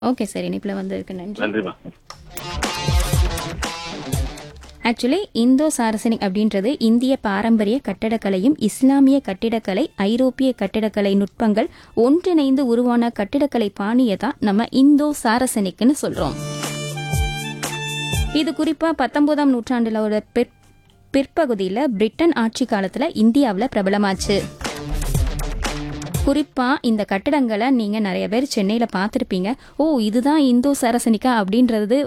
okay sir இனிப்பில் வந்ததுக்கு நன்றி நன்றிம்மா ஆக்சுவலி இந்தோ சாரசனிக் அப்படின்றது இந்திய பாரம்பரிய கட்டடக்கலையும் இஸ்லாமிய கட்டிடக்கலை ஐரோப்பிய கட்டிடக்கலை நுட்பங்கள் ஒன்றிணைந்து உருவான கட்டிடக்கலை பாணியை தான் நம்ம இந்தோ சாரசனிக்னு சொல்றோம் இது குறிப்பா பத்தொன்பதாம் நூற்றாண்டுலோட பிற் பிற்பகுதியில் பிரிட்டன் ஆட்சி காலத்துல இந்தியாவில் பிரபலமாச்சு குறிப்பா இந்த கட்டடங்களை நீங்க நிறைய பேர் சென்னையில பார்த்திருப்பீங்க ஓ இதுதான் இந்தோ சரசனிக்கா அப்படின்றது